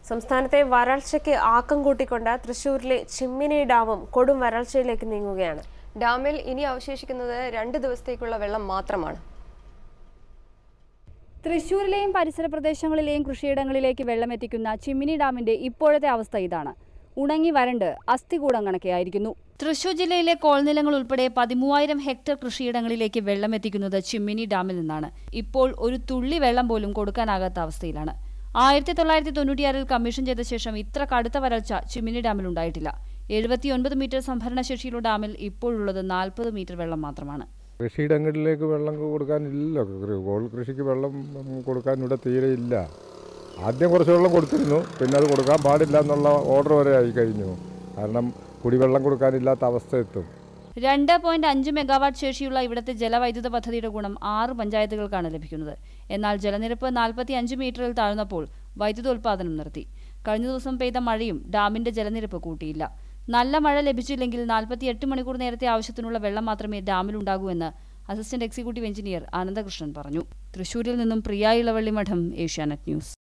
സംസ്ഥാനത്തെ വരൾച്ചയ്ക്ക് ആക്കം കൂട്ടിക്കൊണ്ട് തൃശൂരിലെ ചിമ്മിനി ഡാമും കൊടും വരൾച്ചയിലേക്ക് നീങ്ങുകയാണ് ഡാമിൽ ഇനി അവശേഷിക്കുന്നത് രണ്ട് ദിവസത്തേക്കുള്ള വെള്ളം മാത്രമാണ് തൃശൂരിലെയും പരിസര പ്രദേശങ്ങളിലെയും കൃഷിയിടങ്ങളിലേക്ക് വെള്ളമെത്തിക്കുന്ന ചിമ്മിനി ഡാമിന്റെ ഇപ്പോഴത്തെ അവസ്ഥ ഇതാണ് ഉണങ്ങി വരണ്ട് അസ്ഥികൂടം കണക്കെയായിരിക്കുന്നു തൃശൂർ ജില്ലയിലെ കോൾനിലങ്ങൾ ഉൾപ്പെടെ പതിമൂവായിരം ഹെക്ടർ കൃഷിയിടങ്ങളിലേക്ക് വെള്ളമെത്തിക്കുന്നത് ചിമ്മിനി ഡാമിൽ നിന്നാണ് ഇപ്പോൾ ഒരു തുള്ളി വെള്ളം പോലും കൊടുക്കാനാകാത്ത അവസ്ഥയിലാണ് ആയിരത്തി തൊള്ളായിരത്തി തൊണ്ണൂറ്റിയാറിൽ കമ്മീഷൻ ചെയ്ത ശേഷം ഇത്ര കടുത്ത വരൾച്ച ചിമ്മിനി ഡാമിൽ ഉണ്ടായിട്ടില്ല എഴുപത്തിയൊൻപത് മീറ്റർ സംഭരണശേഷിയുള്ള ഡാമിൽ ഇപ്പോഴുള്ളത് നാൽപ്പത് മീറ്റർ വെള്ളം മാത്രമാണ് കൃഷിയിടങ്ങളിലേക്ക് വെള്ളം കൊടുക്കാനില്ലല്ലോ കൃ- കോൾ കൃഷിക്ക് വെള്ളം ഉം, കൊടുക്കാൻ ഇവിടെ തീരെ ഇല്ല ആദ്യം കുറച്ച് വെള്ളം കൊടുത്തിരുന്നു പിന്നെ അത് കൊടുക്കാൻ പാടില്ല എന്നുള്ള ഓർഡർ വരെ ആയി കഴിഞ്ഞു കാരണം കുടിവെള്ളം കൊടുക്കാനില്ലാത്ത അവസ്ഥ എത്തും രണ്ട് പോയിന്റ് അഞ്ച് മെഗാവാട്ട് ശേഷിയുള്ള ഇവിടുത്തെ ജലവൈദ്യുത പദ്ധതിയുടെ ഗുണം ആറ് പഞ്ചായത്തുകൾക്കാണ് ലഭിക്കുന്നത് എന്നാൽ ജലനിരപ്പ് നാൽപ്പത്തി അഞ്ച് മീറ്ററിൽ താഴ്ന്നപ്പോൾ വൈദ്യുത ഉൽപ്പാദനം നിർത്തി കഴിഞ്ഞ ദിവസം പെയ്ത മഴയും ഡാമിന്റെ ജലനിരപ്പ് കൂട്ടിയില്ല നല്ല മഴ ലഭിച്ചില്ലെങ്കിൽ നാൽപ്പത്തിയെട്ട് മണിക്കൂർ നേരത്തെ ആവശ്യത്തിനുള്ള വെള്ളം മാത്രമേ ഡാമിൽ ഉണ്ടാകൂ എന്ന് അസിസ്റ്റന്റ് എക്സിക്യൂട്ടീവ് എഞ്ചിനീയർ ആനന്ദകൃഷ്ണൻ പറഞ്ഞു തൃശൂരിൽ നിന്നും പ്രിയ ഇളവള്ളി മഠം ഏഷ്യാനെറ്റ് ന്യൂസ്